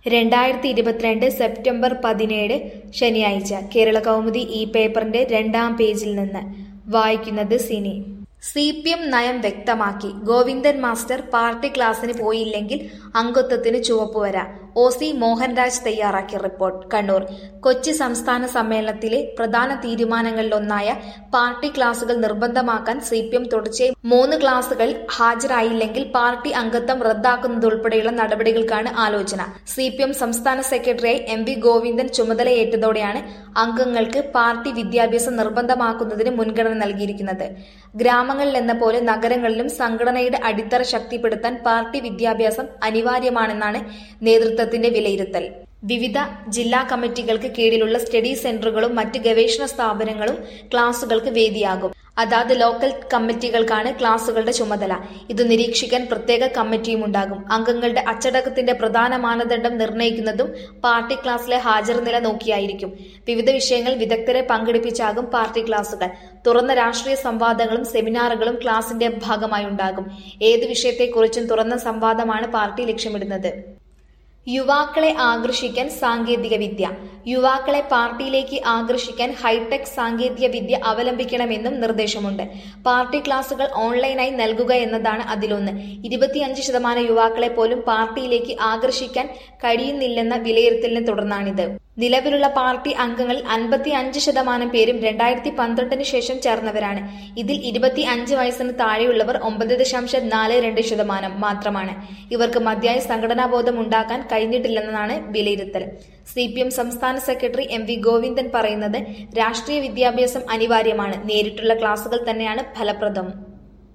രണ്ടായിരത്തി ഇരുപത്തിരണ്ട് സെപ്റ്റംബർ പതിനേഴ് ശനിയാഴ്ച കേരള കൗമുദി ഈ പേപ്പറിന്റെ രണ്ടാം പേജിൽ നിന്ന് വായിക്കുന്നത് സിനി സി പി എം നയം വ്യക്തമാക്കി ഗോവിന്ദൻ മാസ്റ്റർ പാർട്ടി ക്ലാസിന് പോയില്ലെങ്കിൽ അംഗത്വത്തിന് ചുവപ്പുവര ഒ സി മോഹൻരാജ് തയ്യാറാക്കിയ റിപ്പോർട്ട് കണ്ണൂർ കൊച്ചി സംസ്ഥാന സമ്മേളനത്തിലെ പ്രധാന തീരുമാനങ്ങളിലൊന്നായ പാർട്ടി ക്ലാസുകൾ നിർബന്ധമാക്കാൻ സി പി എം തുടർച്ചയായി മൂന്ന് ക്ലാസുകൾ ഹാജരായില്ലെങ്കിൽ പാർട്ടി അംഗത്വം റദ്ദാക്കുന്നതുൾപ്പെടെയുള്ള നടപടികൾക്കാണ് ആലോചന സി പി എം സംസ്ഥാന സെക്രട്ടറിയായി എം വി ഗോവിന്ദൻ ചുമതലയേറ്റതോടെയാണ് അംഗങ്ങൾക്ക് പാർട്ടി വിദ്യാഭ്യാസം നിർബന്ധമാക്കുന്നതിന് മുൻഗണന നൽകിയിരിക്കുന്നത് ഗ്രാമങ്ങളിൽ എന്ന പോലെ നഗരങ്ങളിലും സംഘടനയുടെ അടിത്തറ ശക്തിപ്പെടുത്താൻ പാർട്ടി വിദ്യാഭ്യാസം അനിവാര്യമാണെന്നാണ് നേതൃത്വത്തിന്റെ വിലയിരുത്തൽ വിവിധ ജില്ലാ കമ്മിറ്റികൾക്ക് കീഴിലുള്ള സ്റ്റഡി സെന്ററുകളും മറ്റ് ഗവേഷണ സ്ഥാപനങ്ങളും ക്ലാസുകൾക്ക് വേദിയാകും അതാത് ലോക്കൽ കമ്മിറ്റികൾക്കാണ് ക്ലാസുകളുടെ ചുമതല ഇത് നിരീക്ഷിക്കാൻ പ്രത്യേക കമ്മിറ്റിയും ഉണ്ടാകും അംഗങ്ങളുടെ അച്ചടക്കത്തിന്റെ പ്രധാന മാനദണ്ഡം നിർണ്ണയിക്കുന്നതും പാർട്ടി ക്ലാസ്സിലെ ഹാജർ നില നോക്കിയായിരിക്കും വിവിധ വിഷയങ്ങൾ വിദഗ്ധരെ പങ്കെടുപ്പിച്ചാകും പാർട്ടി ക്ലാസുകൾ തുറന്ന രാഷ്ട്രീയ സംവാദങ്ങളും സെമിനാറുകളും ക്ലാസിന്റെ ഭാഗമായി ഉണ്ടാകും ഏത് വിഷയത്തെക്കുറിച്ചും തുറന്ന സംവാദമാണ് പാർട്ടി ലക്ഷ്യമിടുന്നത് യുവാക്കളെ ആകർഷിക്കാൻ സാങ്കേതിക വിദ്യ യുവാക്കളെ പാർട്ടിയിലേക്ക് ആകർഷിക്കാൻ ഹൈടെക് സാങ്കേതിക വിദ്യ അവലംബിക്കണമെന്നും നിർദ്ദേശമുണ്ട് പാർട്ടി ക്ലാസുകൾ ഓൺലൈനായി നൽകുക എന്നതാണ് അതിലൊന്ന് ഇരുപത്തിയഞ്ച് ശതമാനം യുവാക്കളെ പോലും പാർട്ടിയിലേക്ക് ആകർഷിക്കാൻ കഴിയുന്നില്ലെന്ന വിലയിരുത്തലിനെ തുടർന്നാണിത് നിലവിലുള്ള പാർട്ടി അംഗങ്ങളിൽ അൻപത്തി അഞ്ച് ശതമാനം പേരും രണ്ടായിരത്തി പന്ത്രണ്ടിന് ശേഷം ചേർന്നവരാണ് ഇതിൽ ഇരുപത്തി അഞ്ച് വയസ്സിന് താഴെയുള്ളവർ ഒമ്പത് ദശാംശം നാല് രണ്ട് ശതമാനം മാത്രമാണ് ഇവർക്ക് മതിയായ സംഘടനാബോധം ഉണ്ടാക്കാൻ കഴിഞ്ഞിട്ടില്ലെന്നാണ് വിലയിരുത്തൽ സി പി എം സംസ്ഥാന സെക്രട്ടറി എം വി ഗോവിന്ദൻ പറയുന്നത് രാഷ്ട്രീയ വിദ്യാഭ്യാസം അനിവാര്യമാണ് നേരിട്ടുള്ള ക്ലാസുകൾ തന്നെയാണ് ഫലപ്രദം